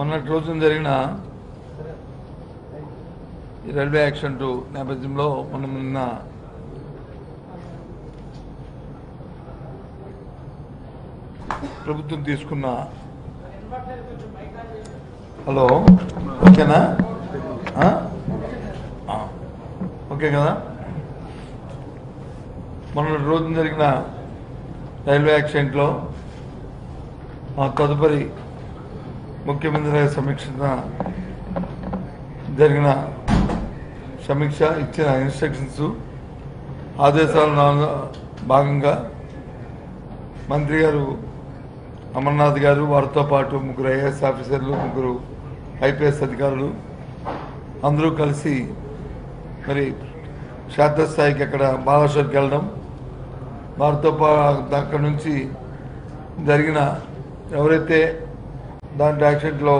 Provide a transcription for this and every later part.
మొన్నటి రోజున జరిగిన ఈ రైల్వే యాక్సిడెంట్ నేపథ్యంలో మనం నిన్న ప్రభుత్వం తీసుకున్న హలో ఓకేనా ఆ? ఆ. ఓకే కదా మొన్నటి రోజున జరిగిన రైల్వే యాక్సిడెంట్లో ఆ తదుపరి ముఖ్యమంత్రి గారి సమీక్ష జరిగిన సమీక్ష ఇచ్చిన ఇన్స్ట్రక్షన్స్ ఆదేశాల భాగంగా మంత్రి గారు అమర్నాథ్ గారు వారితో పాటు ముగ్గురు ఐఏఎస్ ఆఫీసర్లు ముగ్గురు ఐపీఎస్ అధికారులు అందరూ కలిసి మరి క్షేత్రస్థాయికి అక్కడ బాలాశ్వర్కి వెళ్ళడం వారితో పా అక్కడి నుంచి జరిగిన ఎవరైతే దాంట్లో యాక్సిడెంట్లో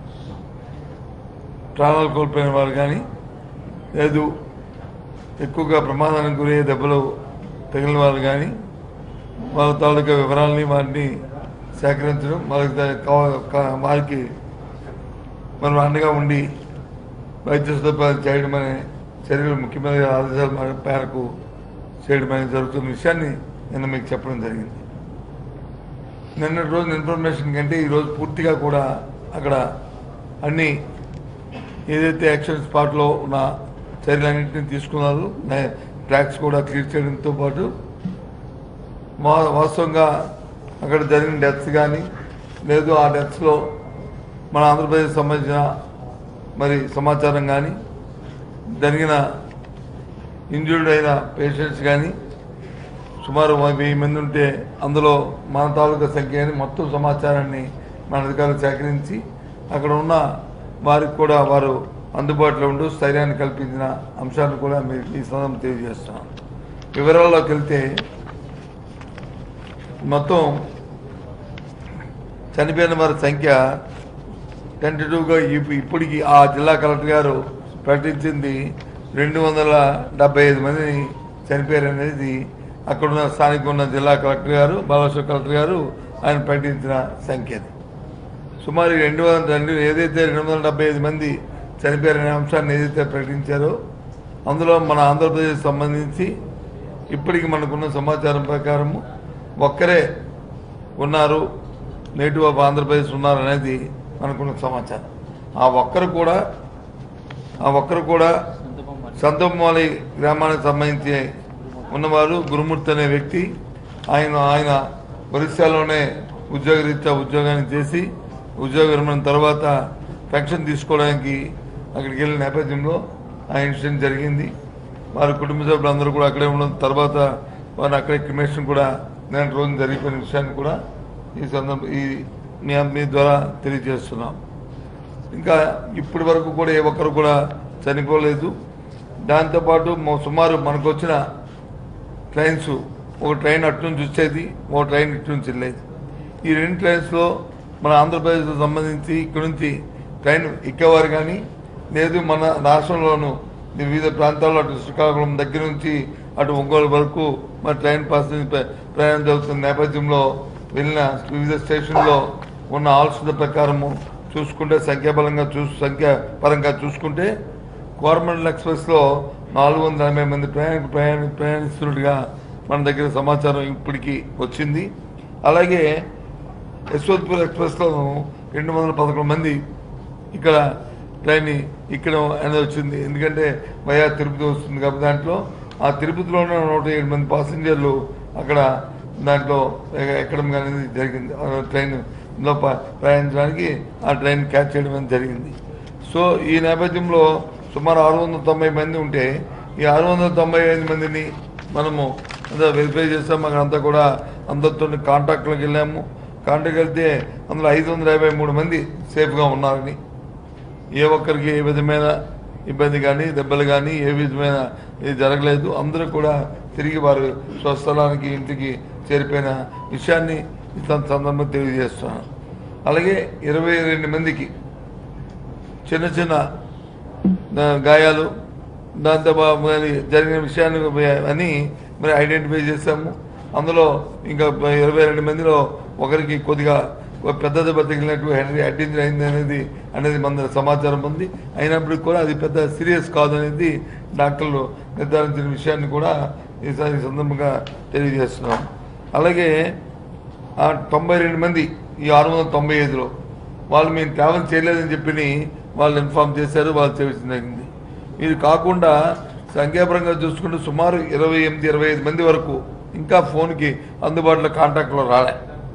ప్రాణాలు కోల్పోయిన వారు కానీ లేదు ఎక్కువగా ప్రమాదానికి గురయ్యే దెబ్బలు తగిలిన వారు కానీ వాళ్ళ తాలూకా వివరాలని వారిని సేకరించడం వాళ్ళకి దా- కావ- కా- వారికి మనం అండగా ఉండి వైద్య సదుపాయాలు చేయడం అనే చర్యలు ముఖ్యమంత్రి గారి ఆదేశాల మేర- మేరకు చేయడం అనేది జరుగుతున్న విషయాన్ని నిన్న మీకు చెప్పడం జరిగింది నిన్నటి రోజు ఇన్ఫర్మేషన్ కంటే ఈరోజు పూర్తిగా కూడా అక్కడ అన్ని ఏదైతే యాక్షన్ స్పాట్లో ఉన్న చర్యలన్నింటినీ తీసుకున్నారు నే- ట్రాక్స్ కూడా క్లియర్ చేయడంతో పాటు మా వాస్తవంగా అక్కడ జరిగిన డెత్స్ కానీ లేదు ఆ డెత్స్లో మన ఆంధ్రప్రదేశ్ సంబంధించిన మరి సమాచారం కానీ జరిగిన ఇంజూర్డ్ అయిన పేషెంట్స్ కానీ సుమారు వెయ్యి మంది ఉంటే అందులో మన తాలూకా సంఖ్య అని మొత్తం సమాచారాన్ని మన అధికారులు సేకరించి అక్కడ ఉన్న వారికి కూడా వారు అందుబాటులో ఉంటూ స్థైర్యాన్ని కల్పించిన అంశాన్ని కూడా మీకు ఈ సందర్భం తెలియజేస్తున్నాం వివరాల్లోకి వెళ్తే మొత్తం చనిపోయిన వారి సంఖ్య టెంటటివ్గా ఇప్పటికి ఆ జిల్లా కలెక్టర్ గారు ప్రకటించింది రెండు వందల డెబ్బై ఐదు మందిని చనిపోయారు అనేది అక్కడున్న స్థానిక ఉన్న జిల్లా కలెక్టర్ గారు బాలేశ్వర కలెక్టర్ గారు ఆయన ప్రకటించిన సంఖ్య అది సుమారు రెండు వందల రెండు ఏదైతే రెండు వందల డెబ్బై ఐదు మంది చనిపోయారనే అంశాన్ని ఏదైతే ప్రకటించారో అందులో మన ఆంధ్రప్రదేశ్ సంబంధించి ఇప్పటికి మనకున్న సమాచారం ప్రకారము ఒక్కరే ఉన్నారు నేటివ్ ఆఫ్ ఆంధ్రప్రదేశ్ ఉన్నారు అనేది మనకున్న సమాచారం ఆ ఒక్కరు కూడా ఆ ఒక్కరు కూడా సంతమాలి గ్రామానికి సంబంధించి ఉన్నవారు గురుమూర్తి అనే వ్యక్తి ఆయన ఆయన ఒరిస్సాలోనే ఉద్యోగరీత్యా ఉద్యోగాన్ని చేసి ఉద్యోగ విరమణ తర్వాత పెన్షన్ తీసుకోవడానికి అక్కడికి వెళ్ళిన నేపథ్యంలో ఆ ఇన్సిడెంట్ జరిగింది వారి కుటుంబ సభ్యులందరూ కూడా అక్కడే ఉండడం తర్వాత వారు అక్కడే క్రిమేషన్ కూడా నేను రోజు జరిగిపోయిన విషయాన్ని కూడా ఈ సందర్భ ఈ మీ మీ ద్వారా తెలియజేస్తున్నాం ఇంకా ఇప్పటి వరకు కూడా ఏ ఒక్కరు కూడా చనిపోలేదు దాంతోపాటు మొ- సుమారు మనకు వచ్చిన ట్రైన్స్ ఒక ట్రైన్ అటు నుంచి వచ్చేది ఒక ట్రైన్ ఇటు నుంచి వెళ్ళేది ఈ రెండు ట్రైన్స్లో మన ఆంధ్రప్రదేశ్కు సంబంధించి ఇక్కడ నుంచి ట్రైన్ ఎక్కేవారు కానీ లేదు మన రాష్ట్రంలోను వివిధ ప్రాంతాల్లో అటు శ్రీకాకుళం దగ్గర నుంచి అటు ఒంగోలు వరకు మన ట్రైన్ పాస్ ప్రయాణం జరుగుతున్న నేపథ్యంలో వెళ్ళిన వివిధ స్టేషన్లో ఉన్న ఆల్సుల ప్రకారము చూసుకుంటే సంఖ్యాబలంగా చూసు సంఖ్య పరంగా చూసుకుంటే కోరమండల్ ఎక్స్ప్రెస్లో నాలుగు వందల ఎనభై మంది ప్రయాణికులు ప్రయాణ ప్రయాణిస్తున్నట్టుగా మన దగ్గర సమాచారం ఇప్పటికి వచ్చింది అలాగే యశ్వంత్పూర్ ఎక్స్ప్రెస్లో రెండు వందల పదకొండు మంది ఇక్కడ ట్రైన్ ఇక్కడ అనేది వచ్చింది ఎందుకంటే వయా తిరుపతి వస్తుంది కాబట్టి దాంట్లో ఆ తిరుపతిలో ఉన్న నూట ఏడు మంది పాసింజర్లు అక్కడ దాంట్లో ఎ- ఎక్కడం అనేది జరిగింది ఆ ట్రైన్లో ప- ప్రయాణించడానికి ఆ ట్రైన్ క్యాచ్ చేయడం అనేది జరిగింది సో ఈ నేపథ్యంలో సుమారు ఆరు వందల తొంభై మంది ఉంటే ఈ ఆరు వందల తొంభై ఐదు మందిని మనము అంతా వెరిఫై చేస్తాం అక్కడ అంతా కూడా అందరితో కాంటాక్ట్లోకి వెళ్ళాము కాంటాక్ట్ వెళ్తే అందులో ఐదు వందల యాభై మూడు మంది సేఫ్గా ఉన్నారని ఏ ఒక్కరికి ఏ విధమైన ఇబ్బంది కానీ దెబ్బలు కానీ ఏ విధమైన ఇది జరగలేదు అందరూ కూడా తిరిగి వారు స్వస్థలానికి ఇంటికి చేరిపోయిన విషయాన్ని ఈ సం- సందర్భంగా తెలియజేస్తున్నాను అలాగే ఇరవై రెండు మందికి చిన్న చిన్న ఆ, గాయాలు దాంతో బా- మరి జరిగిన విషయాన్ని అని మరి ఐడెంటిఫై చేశాము అందులో ఇంకా ఇరవై రెండు మందిలో ఒకరికి కొద్దిగా ఒక పెద్ద దెబ్బ తగిలినట్టు హెడ్ హెడ్ ఇంజరీ అయింది అనేది అనేది మన దగ్గర సమాచారం ఉంది అయినప్పటికీ కూడా అది పెద్ద సీరియస్ కాదు అనేది డాక్టర్లు నిర్ధారించిన విషయాన్ని కూడా ఈసారి ఈ సందర్భంగా తెలియజేస్తున్నాం అలాగే ఆ తొంభై రెండు మంది ఈ ఆరు వందల తొంభై ఐదులో వాళ్ళు మేము ట్రావెల్ చేయలేదని చెప్పి వాళ్ళు ఇన్ఫామ్ చేశారు వాళ్ళు చేయవలసింది జరిగింది ఇది కాకుండా సంఖ్యాపరంగా చూసుకుంటే సుమారు ఇరవై ఎనిమిది ఇరవై ఐదు మంది వరకు ఇంకా ఫోన్కి అందుబాటులో కాంటాక్ట్లో రాలే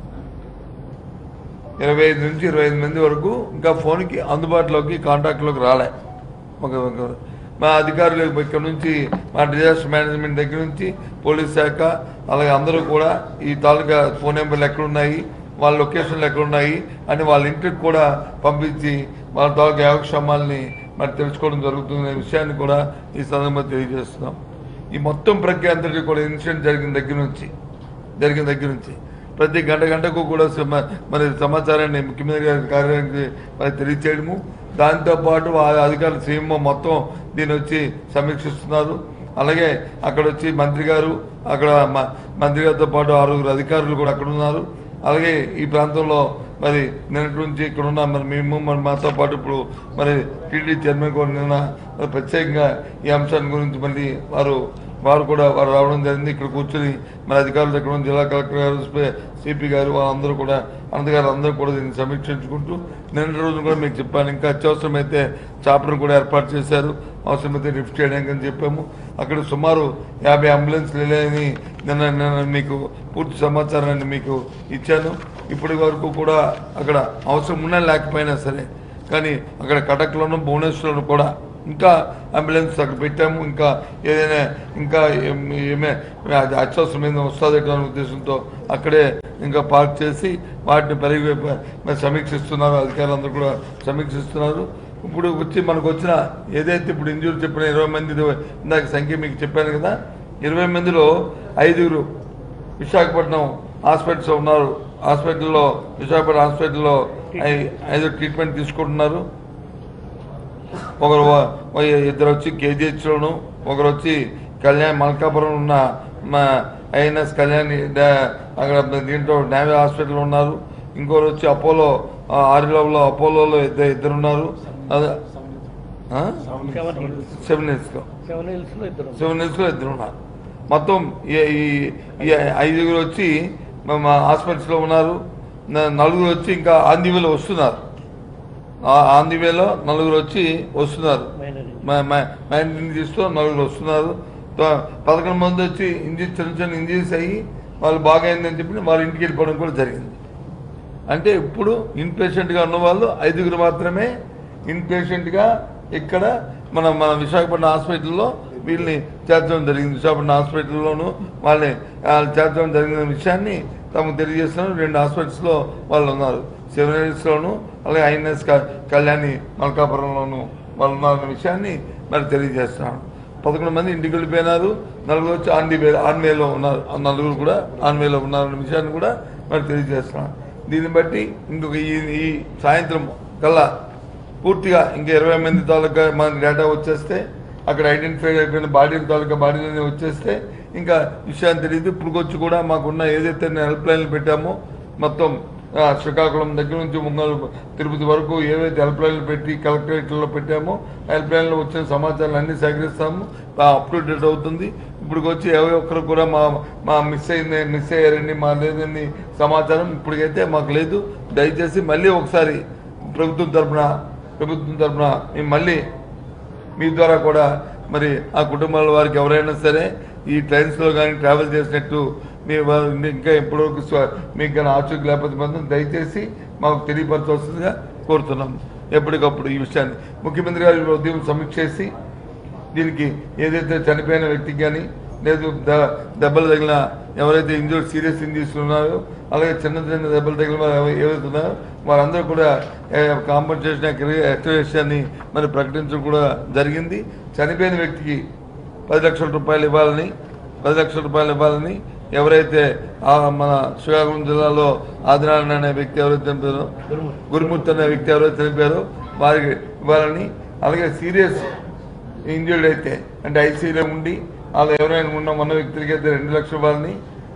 ఇరవై ఐదు నుంచి ఇరవై ఐదు మంది వరకు ఇంకా ఫోన్కి అందుబాటులోకి కాంటాక్ట్లోకి రాలే ఒక ఒక- మా అధికారులు ఇక్కడ నుంచి మా డిజాస్టర్ మేనేజ్మెంట్ దగ్గర నుంచి పోలీస్ శాఖ అలాగే అందరూ కూడా ఈ తాలూకా ఫోన్ నెంబర్లు ఎక్కడున్నాయి వాళ్ళ లొకేషన్లు ఎక్కడున్నాయి అని వాళ్ళ ఇంటికి కూడా పంపించి వాళ్ళ తాలూకా యోగక్షేమాలని మరి తెలుసుకోవడం జరుగుతుందనే విషయాన్ని కూడా ఈ సందర్భంగా తెలియజేస్తున్నాం ఈ మొత్తం ప్రక్రియ అంతటి కూడా ఇన్సిడెంట్ జరిగిన దగ్గర నుంచి జరిగిన దగ్గర నుంచి ప్రతి గంట గంటకు కూడా సమ- మరి సమాచారాన్ని ముఖ్యమంత్రి గారి కార్యాలయానికి మరి తెలియచేయడము దాంతోపాటు ఆ అధికారులు సీఎంఓ మొత్తం దీన్ని వచ్చి సమీక్షిస్తున్నారు అలాగే అక్కడ వచ్చి మంత్రి గారు అక్కడ మ- మంత్రి గారితో పాటు ఆరుగురు అధికారులు కూడా అక్కడ ఉన్నారు అలాగే ఈ ప్రాంతంలో మరి నిన్నటి నుంచి ఇక్కడ ఉన్న మరి మేము మరి మాతో పాటు ఇప్పుడు మరి టీడీ చైర్మన్ కూడా నిన్న మరి ప్రత్యేకంగా ఈ అంశాన్ని గురించి మళ్ళీ వారు వారు కూడా వారు రావడం జరిగింది ఇక్కడ కూర్చొని మన అధికారుల దగ్గర ఉన్న జిల్లా కలెక్టర్ గారు సిపి గారు వాళ్ళందరూ కూడా అనంత గారు అందరూ కూడా దీన్ని సమీక్షించుకుంటూ నిన్న రోజు కూడా మీకు చెప్పాను ఇంకా అత్యవసరమైతే చాప్టర్ కూడా ఏర్పాటు చేశారు అవసరమైతే లిఫ్ట్ చేయడానికి అని చెప్పాము అక్కడ సుమారు యాభై అంబులెన్స్ లేని నిన్న నిన్న మీకు పూర్తి సమాచారాన్ని మీకు ఇచ్చాను ఇప్పటి వరకు కూడా అక్కడ అవసరం ఉన్నా లేకపోయినా సరే కానీ అక్కడ కటక్లోను భువనేశ్వర్లోను కూడా ఇంకా అంబులెన్స్ అక్కడ పెట్టాము ఇంకా ఏదైనా ఇంకా ఏం- ఏమే అది అత్యవసరమైన వస్తుంది అనే ఉద్దేశంతో అక్కడే ఇంకా పార్క్ చేసి వాటిని పరిగి మరి సమీక్షిస్తున్నారు అధికారులందరూ కూడా సమీక్షిస్తున్నారు ఇప్పుడు వచ్చి మనకు వచ్చిన ఏదైతే ఇప్పుడు ఇంజూరీ చెప్పిన ఇరవై మంది ఇందాక సంఖ్య మీకు చెప్పాను కదా ఇరవై మందిలో ఐదుగురు విశాఖపట్నం హాస్పిటల్స్ ఉన్నారు హాస్పిటల్లో విశాఖపట్నం హాస్పిటల్లో ఐ- ఐదు ట్రీట్మెంట్ తీసుకుంటున్నారు ఒకరు వ- వ- ఇద్దరు వచ్చి కేజీహెచ్లోను ఒకరు వచ్చి కళ్యాణ్ మల్కాపురం ఉన్న మా ఐఎన్ఎస్ కళ్యాణి డా- అక్కడ దీంట్లో నేవీ హాస్పిటల్ ఉన్నారు ఇంకోరు వచ్చి అపోలో ఆ, ఆరిలోలో అపోలోలో ఇద్దరు ఇద్దరు ఉన్నారు అదే ఆ? సెవెన్ హిల్స్ సెవెన్ ఇయర్స్లో సెవెన్ హిల్స్ లో ఇద్దరు సెవెన్ ఇయర్స్లో ఇద్దరు ఉన్నారు మొత్తం ఈ- ఈ ఈ ఐదుగురు వచ్చి మా- మా హాస్పిటల్స్లో ఉన్నారు న- నలుగురు వచ్చి ఇంకా ఆందివేలో వస్తున్నారు ఆ- ఆందివేలో నలుగురు వచ్చి వస్తున్నారు మైనర్ మైండ్ ఇంజరీస్తో నలుగురు వస్తున్నారు తో- పదకొండు మంది వచ్చి ఇంజరీ చిన్న చిన్న ఇంజరీస్ అయ్యి వాళ్ళు బాగైందని చెప్పి వాళ్ళ ఇంటికి వెళ్ళిపోవడం కూడా జరిగింది అంటే ఇప్పుడు ఇన్పేషెంట్గా ఉన్న వాళ్ళు ఐదుగురు మాత్రమే ఇన్పేషెంట్గా ఇక్కడ మన మన విశాఖపట్నం హాస్పిటల్లో వీళ్ళని చేర్చడం జరిగింది విశాఖపట్నం హాస్పిటల్లోనూ వాళ్ళని వాళ్ళు చేర్చడం జరిగిన విషయాన్ని తమకు తెలియజేస్తున్నారు రెండు హాస్పిటల్స్లో వాళ్ళు ఉన్నారు సెవెన్ ఇయర్స్లోను అలాగే ఐఎన్ఎస్ కళ్యాణి మల్కాపురంలోను వాళ్ళు ఉన్నారన్న విషయాన్ని మరి తెలియజేస్తున్నాను పదకొండు మంది ఇంటికి వెళ్ళిపోయినారు నలుగురు వచ్చి ఆన్వే ఆన్వేలో ఉన్నారు ఆ నలుగురు కూడా ఆన్వేలో ఉన్నారన్న విషయాన్ని కూడా మరి తెలియజేస్తున్నాను దీన్ని బట్టి ఇంకొక ఈ ఈ సాయంత్రం కల్లా పూర్తిగా ఇంకా ఇరవై మంది తాలూకా మన డేటా వచ్చేస్తే అక్కడ ఐడెంటిఫై అయిపోయిన బాడీల తాలూకా బాడీలన్నీ వచ్చేస్తే ఇంకా విషయాన్ని తెలియదు ఇప్పుడు వచ్చి కూడా మాకున్న ఏదైతే హెల్ప్ లైన్లు పెట్టామో మొత్తం ఆ, శ్రీకాకుళం దగ్గర నుంచి ముంగల్ తిరుపతి వరకు ఏవైతే హెల్ప్ లైన్లు పెట్టి కలెక్టరేట్లో పెట్టామో హెల్ప్ లైన్లో వచ్చిన సమాచారాలు అన్ని సేకరిస్తాము అప్ టు డేట్ అవుతుంది ఇప్పుడు వచ్చి ఏ ఒక్కరు కూడా మా మా మిస్ అయింది మిస్ అయ్యారండి మా లేదని సమాచారం ఇప్పటికైతే మాకు లేదు దయచేసి మళ్ళీ ఒకసారి ప్రభుత్వం తరపున ప్రభుత్వం తరపున మేము మళ్ళీ మీ ద్వారా కూడా మరి ఆ కుటుంబాల వారికి ఎవరైనా సరే ఈ ట్రైన్స్లో కానీ ట్రావెల్ చేసినట్టు మీ వారు ఇంకా ఎప్పటివరకు స్వ- మీకు కానీ ఆచూకీ లేకపోతే మాత్రం దయచేసి మాకు తెలియపరచవలసిందిగా కోరుతున్నాం ఎప్పటికప్పుడు ఈ విషయాన్ని ముఖ్యమంత్రి గారు ఈరోజు ఉదయం సమీక్ష చేసి దీనికి ఏదైతే చనిపోయిన వ్యక్తికి కానీ లేదు ద- దెబ్బలు తగిలిన ఎవరైతే ఇంజూర్ సీరియస్ ఇంజరీస్ ఉన్నారో అలాగే చిన్న చిన్న దెబ్బలు తగిలిన వారు ఎవ- ఏవైతే ఉన్నారో వారందరూ కూడా కాంపన్సేషన్ ఎక్స్ట్రేషన్ని మరి ప్రకటించడం కూడా జరిగింది చనిపోయిన వ్యక్తికి పది లక్షల రూపాయలు ఇవ్వాలని పది లక్షల రూపాయలు ఇవ్వాలని ఎవరైతే ఆ మన శ్రీకాకుళం జిల్లాలో ఆదినారాయణ అనే వ్యక్తి ఎవరైతే చనిపోయారో గురుమూర్తి. గురుమూర్తి అనే వ్యక్తి ఎవరైతే చనిపోయారో వారికి ఇవ్వాలని అలాగే సీరియస్ ఇంజర్డ్ అయితే అంటే ఐసీలో ఉండి వాళ్ళు ఎవరైనా ఉన్న ఉన్న వ్యక్తులకి అయితే రెండు లక్షలు ఇవ్వాలని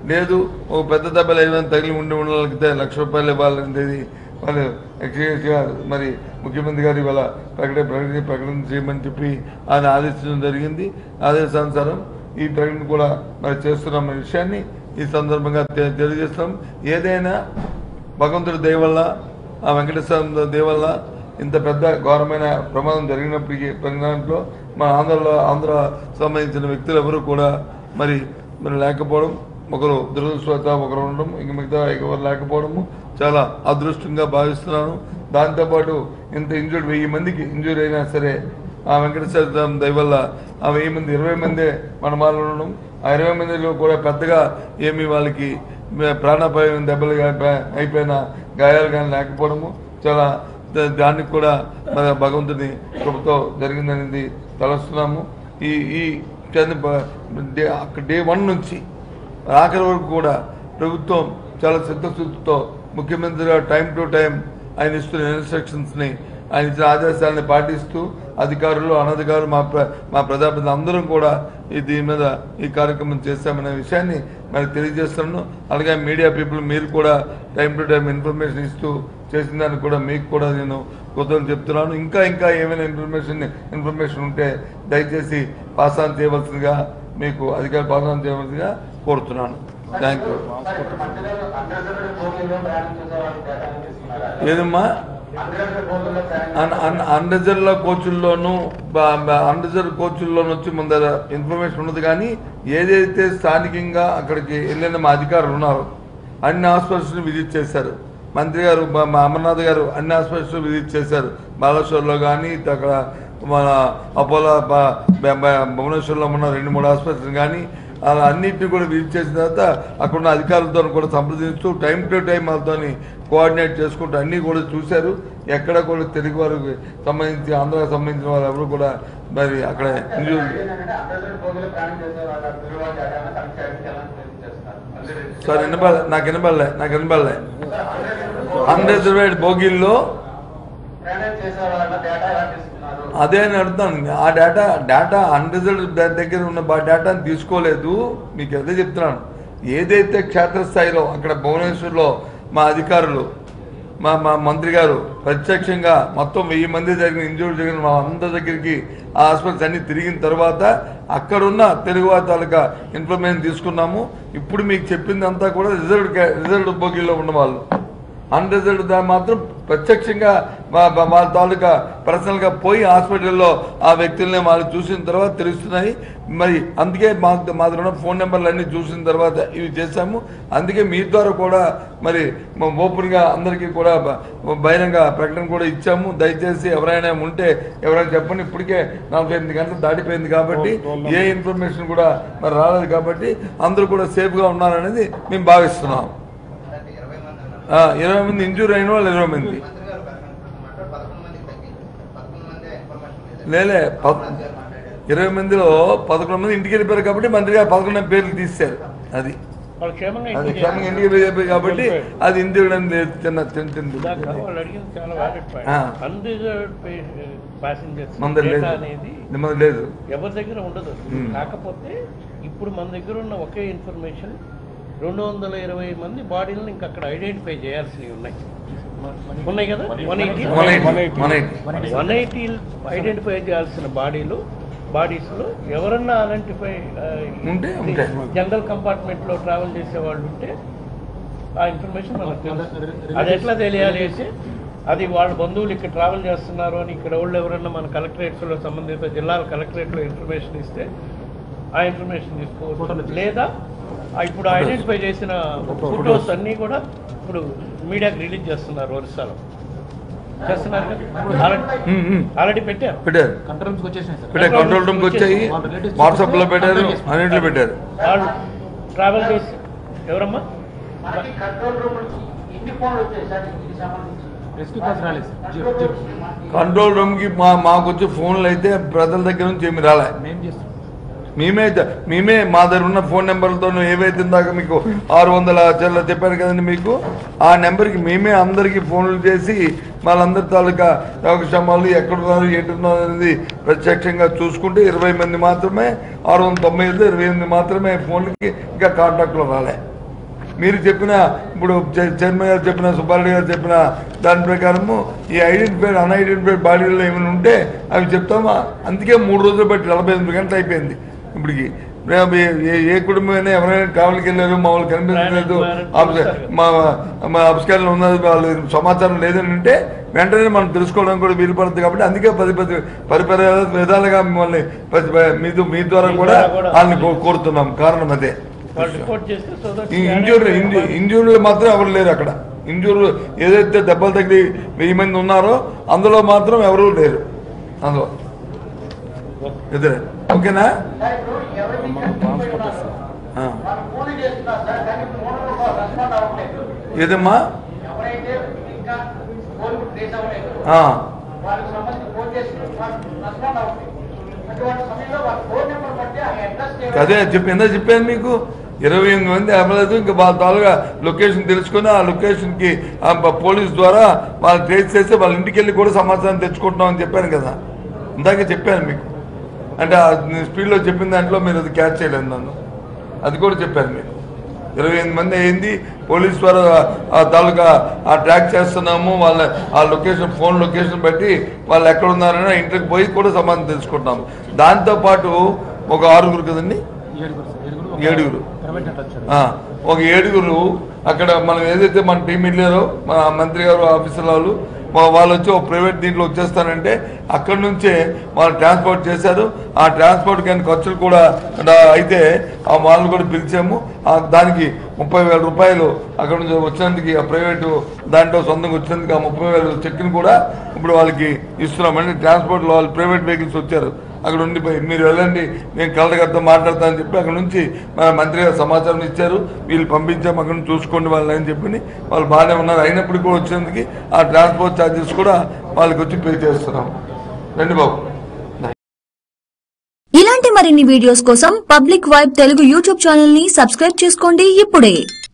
లేదు ఒక పెద్ద దెబ్బలు ఏమైనా తగిలి ఉండి ఉండగలిగితే లక్ష రూపాయలు ఇవ్వాలనేది వాళ్ళు ఎక్స్గా మరి ముఖ్యమంత్రి గారు ఇవాళ ప్రకటన ప్రకటన ప్రకటన చేయమని చెప్పి ఆయన ఆదేశించడం జరిగింది ఆదేశానుసారం ఈ ప్రకటన కూడా మరి చేస్తున్నాం అనే విషయాన్ని ఈ సందర్భంగా తె- తెలియజేస్తాం ఏదైనా భగవంతుడి దయ వల్ల ఆ వెంకటేశ్వర దయ వల్ల ఇంత పెద్ద ఘోరమైన ప్రమాదం జరిగినప్పటికీ పరిణామంలో మన ఆంధ్రలో ఆంధ్ర సంబంధించిన వ్యక్తులు ఎవరు కూడా మరి మరి లేకపోవడం ఒకరు దురదృష్టవత ఒకరు ఉండడం ఇంక మిగతా ఎవరు లేకపోవడము చాలా అదృష్టంగా భావిస్తున్నాను దాంతోపాటు ఇంత ఇంజూర్డ్ వెయ్యి మందికి ఇంజూర్ అయినా సరే ఆ వెంకటేశ్వర స్వామి దయ వల్ల ఆ వెయ్యి మంది ఇరవై మందే మన వాళ్ళు ఉండడం ఆ ఇరవై మందిలో కూడా పెద్దగా ఏమి వాళ్ళకి మే- ప్రాణాపాయం దెబ్బలు గా- అయిపోయిన గాయాలు కానీ లేకపోవడము చాలా ద- దానికి కూడా మన భగవంతుని కృపతో జరిగిందనేది తలస్తున్నాము ఈ ఈ చంద్ర- బ- డే అక్క- డే వన్ నుంచి ఆఖరి వరకు కూడా ప్రభుత్వం చాలా చిత్తశుద్ధితో ముఖ్యమంత్రి గారు టైం టు టైం ఆయన ఇస్తున్న ఇన్స్ట్రక్షన్స్ని ఆయన ఇచ్చిన ఆదేశాలని పాటిస్తూ అధికారులు అనధికారులు మా ప్ర మా ప్రజాప్రతినిధులు అందరం కూడా ఈ దీని మీద ఈ కార్యక్రమం చేశామనే విషయాన్ని మరి తెలియజేస్తున్నాను అలాగే మీడియా పీపుల్ మీరు కూడా టైం టు టైం ఇన్ఫర్మేషన్ ఇస్తూ చేసిన దానికి కూడా మీకు కూడా నేను కృతజ్ఞతలు చెప్తున్నాను ఇంకా ఇంకా ఏమైనా ఇన్ఫర్మేషన్ ఇన్ఫర్మేషన్ ఉంటే దయచేసి పాస్ ఆన్ చేయవలసిందిగా మీకు అధికారులు పాస్ ఆన్ చేయవలసిందిగా కోరుతున్నాను థ్యాంక్ యూ ఏదమ్మా అన్రిజర్వ్ కోచుల్లోనూ అన్రిజర్వ్ కోచుల్లోనూ వచ్చి ముందర ఇన్ఫర్మేషన్ ఉన్నది కానీ ఏదైతే స్థానికంగా అక్కడికి వెళ్ళిన మా అధికారులు ఉన్నారో అన్ని హాస్పిటల్స్ని విజిట్ చేశారు మంత్రి గారు మా- మా అమర్నాథ్ గారు అన్ని హాస్పిటల్స్ విజిట్ చేశారు బాలేశ్వర్లో కానీ అక్కడ మన అపోలో బ- బ- బ- భువనేశ్వర్లో ఉన్న రెండు మూడు హాస్పిటల్స్ కానీ అలా అన్నింటినీ కూడా విజిట్ చేసిన తర్వాత అక్కడ ఉన్న అధికారులతో కూడా సంప్రదిస్తూ టైం టు టైం వాళ్ళతో కోఆర్డినేట్ చేసుకుంటూ అన్నీ కూడా చూశారు ఎక్కడ కూడా తెలుగు వారికి సంబంధించి ఆంధ్రాకి సంబంధించిన వారు ఎవరు కూడా మరి అక్కడ ఇంజూర్ సార్ వినపడలే నాకు వినపడలే నాకు వినపడలే అన్రిజర్వేడ్ బోగిల్లో అదే అని అడుగుతాను ఆ డేటా డేటా అన్రిజర్వ్డ్ దగ్గర ఉన్న బా డేటాని తీసుకోలేదు మీకు అదే చెప్తున్నాను ఏదైతే క్షేత్రస్థాయిలో అక్కడ భువనేశ్వర్లో మా అధికారులు మా మా మంత్రి గారు ప్రత్యక్షంగా మొత్తం వెయ్యి మంది జరిగిన ఇంజూరీ జరిగిన మా అందరి దగ్గరికి ఆ హాస్పిటల్స్ అన్ని తిరిగిన తర్వాత అక్కడున్న తెలుగు వారి తాలూకా ఇన్ఫర్మేషన్ తీసుకున్నాము ఇప్పుడు మీకు చెప్పిందంతా కూడా రిజర్వ్డ్ రిజర్వ్డ్ బోగిలో ఉన్న వాళ్ళు అన్రిజర్వ్డ్ దా మాత్రం ప్రత్యక్షంగా మా- మా- వాళ్ళ తాలూకా పర్సనల్గా పోయి హాస్పిటల్లో ఆ వ్యక్తుల్ని వాళ్ళు చూసిన తర్వాత తెలుస్తున్నాయి మరి అందుకే మా మా దగ్గర ఉన్న ఫోన్ నెంబర్లు అన్నీ చూసిన తర్వాత ఇవి చేశాము అందుకే మీ ద్వారా కూడా మరి మా ఓపెన్గా అందరికీ కూడా బ- బహిరంగ ప్రకటన కూడా ఇచ్చాము దయచేసి ఎవరైనా ఉంటే ఎవరైనా చెప్పండి ఇప్పటికే నలభై ఎనిమిది గంటలు దాటిపోయింది కాబట్టి ఏ ఇన్ఫర్మేషన్ కూడా మరి రాలేదు కాబట్టి అందరూ కూడా సేఫ్గా ఉన్నారనేది మేము భావిస్తున్నాం ఆ, ఇరవై మంది ఇంజూర్ అయిన వాళ్ళు ఇరవై మంది లేలే పద్- ఇరవై మందిలో పదకొండు మంది ఇంటికి వెళ్ళిపోయారు కాబట్టి మంత్రి గారు పదకొండు పేర్లు తీశారు అది వాళ్ళు క్షేమంగా అది ఇంటికి క్షేమంగా ఇంటికి వెళ్ళిపోయారు కాబట్టి అది ఇంటికి లేదు చిన్న చిన్న చిన్న ఇందాక వాళ్ళు అడిగింది చాలా వ్యాలిడ్ ఆ. పాయింట్ అన్రిజర్వ్డ్ ప్యాసింజర్స్ మన దగ్గర డేటా లేదు అనేది మన లేదు ఎవరి దగ్గర ఉండదు Hmm. కాకపోతే ఇప్పుడు మన దగ్గర ఉన్న ఒకే ఇన్ఫర్మేషన్ రెండు వందల ఇరవై మంది బాడీలను ఇంకా అక్కడ ఐడెంటిఫై చేయాల్సినవి ఉన్నాయి ఉన్నాయి కదా వన్ ఎయిటీ మన ఎయిటీ మన ఎయిటీ వన్ ఎయిటీ ఐడెంటిఫై చేయాల్సిన బాడీలు బాడీస్ లో ఎవరన్నా ఐడెంటిఫై ఉంటే ఉంటాయి. జనరల్ కంపార్ట్మెంట్ లో ట్రావెల్ చేసే వాళ్ళు ఉంటే ఆ ఇన్ఫర్మేషన్ మనకు తెలుసు అది ఎట్లా తెలియాలి అంటే అది వాళ్ళ బంధువులు ఇక్కడ ట్రావెల్ చేస్తున్నారు అని ఇక్కడ వాళ్ళు ఎవరన్నా మన కలెక్టరేట్స్ లో సంబంధిత జిల్లాల కలెక్టరేట్ లో ఇన్ఫర్మేషన్ ఇస్తే ఆ ఇన్ఫర్మేషన్ తీసుకోవచ్చు లేదా ఆ ఇప్పుడు ఐడెంటిఫై చేసిన ఫోటోస్ అన్నీ కూడా ఇప్పుడు మీడియాకి రిలీజ్ చేస్తున్నారు ఒరిస్సాలో చేస్తున్నారు కదా ఉమ్, ఉమ్. ఆల్రెడీ పెట్టారు పెట్టారు కంట్రోల్ రూమ్స్కి వచ్చేసినాయి సార్ పెట్టారు కంట్రోల్ రూమ్కి వచ్చాయి వాట్సాప్ లో పెట్టారు అన్నింటిలో పెట్టారు వాళ్ళు ట్రావెల్ చేసి ఎవరమ్మా రెస్క్యూ కాల్స్ రాలేదు sir zero zero control room కి మా మాకు వచ్చే ఫోన్లు అయితే ప్రజల దగ్గర నుంచి ఏమి రాలే మేము చేస్తాం మేమే మేమే మా దగ్గర ఉన్న ఫోన్ నెంబర్లతో ఏవైతే ఇందాక మీకు ఆరు వందల చెల్ల చెప్పాను కదండి మీకు ఆ నెంబర్కి మేమే అందరికీ ఫోన్లు చేసి వాళ్ళందరి తాలూకా యోగక్షేమాలు ఎక్కడున్నారు ఎటున్నారు అనేది ప్రత్యక్షంగా చూసుకుంటే ఇరవై మంది మాత్రమే ఆరు వందల తొంభై ఐదు ఇరవై ఎనిమిది మాత్రమే ఫోన్లకి ఇంకా కాంటాక్ట్లో రాలే మీరు చెప్పిన ఇప్పుడు చ- చైర్మన్ గారు చెప్పిన సుబ్బారెడ్డి గారు చెప్పిన దాని ప్రకారము ఈ ఐడెంటిఫైడ్ అన్ఐడెంటిఫైడ్ బాడీలో ఏమైనా ఉంటే అవి చెప్తామా అందుకే మూడు రోజులు బట్టి నలభై ఎనిమిది గంటలు అయిపోయింది ఇప్పటికి రేపు ఏ- ఏ- ఏ కుటుంబమైనా ఎవరైనా ట్రావెల్కి వెళ్ళారు మా వాళ్ళు కనిపించలేదు ఆఫీస్- మా మా అబ్స్కార్లో ఉన్నది వాళ్ళు సమాచారం లేదని అంటే వెంటనే మనం తెలుసుకోవడం కూడా వీలు పడుతుంది కాబట్టి అందుకే పది పది పరిపరి విధాలుగా మిమ్మల్ని పది ప- మీ ద- మీ ద్వారా కూడా వాళ్ళని కో- కోరుతున్నాం కారణం అదే వాళ్ళు రిపోర్ట్ చేస్తే సో దట్ ఈ ఇంజూరీ ఇంజూరీలు మాత్రం ఎవరు లేరు అక్కడ ఇంజూరీ ఏదైతే దెబ్బలు తగిలి వెయ్యి మంది ఉన్నారో అందులో మాత్రం ఎవరూ లేరు అందులో ఇద్దరే ఓకేనా ఆ. ఏదమ్మా ఎవరైతే ఇంకా కోలుకు ట్రేస్ అవ్వలేదు ఆ. వాళ్ళకి సంబంధించి ఫోన్ చేసి వాళ్ళు రెస్పాండ్ అవుతుంది అటువంటి సమయంలో వాళ్ళ ఫోన్ నెంబర్ బట్టి ఆ అడ్రస్ అదే చెప్పి ఎంత చెప్పాను మీకు ఇరవై ఎనిమిది మంది అవ్వలేదు ఇంకా వాళ్ళ తాలుగా లొకేషన్ తెలుసుకొని ఆ లొకేషన్కి ఆ ప- పోలీస్ ద్వారా వాళ్ళు ట్రేస్ చేస్తే వాళ్ళ ఇంటికి వెళ్ళి కూడా సమాచారం తెచ్చుకుంటున్నాం అని చెప్పాను కదా ఇందాక చెప్పాను మీకు అంటే ఆ స్పీడ్లో చెప్పిన దాంట్లో మీరు అది క్యాచ్ చేయలేదు నన్ను అది కూడా చెప్పాను మీకు ఇరవై ఎనిమిది మంది అయింది పోలీస్ ద్వారా ఆ తాలూకా ఆ ట్రాక్ చేస్తున్నాము వాళ్ళ ఆ లొకేషన్ ఫోన్ లొకేషన్ బట్టి వాళ్ళు ఎక్కడ ఉన్నారని ఆ ఇంటికి పోయి కూడా సమాధానం తెలుసుకుంటున్నాము దాంతోపాటు ఒక ఆరుగురు కదండి ఏడుగురు సార్ ఏడుగురు ఒక ఏడుగురు. ప్రైవేట్ నెట్ వచ్చారు ఆ, ఒక ఏడుగురు అక్కడ మనం ఏదైతే మన టీం వెళ్ళారో మన మంత్రి గారు ఆఫీసర్ వాళ్ళు మా- వాళ్ళు వచ్చి ఒక ప్రైవేట్ దీంట్లో వచ్చేస్తానంటే అక్కడ నుంచే వాళ్ళు ట్రాన్స్పోర్ట్ చేశారు ఆ ట్రాన్స్పోర్ట్ కానీ ఖర్చులు కూడా డా- అయితే ఆ వాళ్ళని కూడా పిలిచాము ఆ దానికి ముప్పై వేల రూపాయలు అక్కడ నుంచి వచ్చినందుకు ఆ ప్రైవేటు దాంట్లో సొంతంగా వచ్చినందుకు ఆ ముప్పై వేల చెక్ని కూడా ఇప్పుడు వాళ్ళకి ఇస్తున్నాం అంటే ట్రాన్స్పోర్ట్లో వాళ్ళు ప్రైవేట్ వెహికల్స్ వచ్చారు అక్కడ ఉండిపోయి మీరు వెళ్ళండి నేను కలెక్టర్ గారితో మాట్లాడతానని చెప్పి అక్కడ నుంచి మన మంత్రి గారు సమాచారం ఇచ్చారు వీళ్ళు పంపించాము అక్కడ నుంచి చూసుకోండి వాళ్ళని అని చెప్పి వాళ్ళు బాగానే ఉన్నారు అయినప్పుడు కూడా వచ్చినందుకు ఆ ట్రాన్స్పోర్ట్ ఛార్జెస్ కూడా వాళ్ళకి వచ్చి పే చేస్తున్నాం రండి బాబు ఇలాంటి మరిన్ని వీడియోస్ కోసం public vibe Telugu YouTube channel ని సబ్స్క్రైబ్ చేసుకోండి ఇప్పుడే